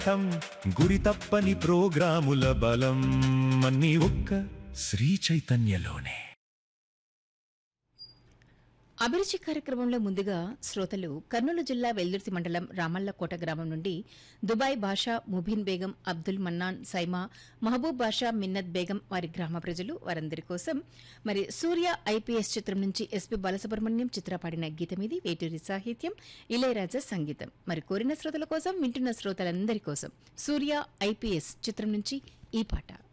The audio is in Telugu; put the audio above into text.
ఠం గురి తప్పని ప్రోగ్రాముల బలం అన్ని ఒక్క శ్రీ చైతన్యలోనే అభిరుచి కార్యక్రమంలో ముందుగా శ్రోతలు కర్నూలు జిల్లా వెల్దుర్తి మండలం రామల్లకోట గ్రామం నుండి దుబాయ్ బాషా ముబీన్ బేగం అబ్దుల్ మన్నాన్ సైమా మహబూబ్ బాషా మిన్నత్ బేగం వారి గ్రామ ప్రజలు వారందరి కోసం మరి సూర్య ఐపీఎస్ చిత్రం నుంచి ఎస్పీ బాలసుబ్రహ్మణ్యం చిత్ర పాడిన గీతం ఇది వేటూరి సాహిత్యం ఇళయరాజా సంగీతం మరి కోరిన శ్రోతల కోసం వింటున్న శ్రోతలందరి కోసం సూర్య ఐపీఎస్ చిత్రం నుంచి ఈ పాట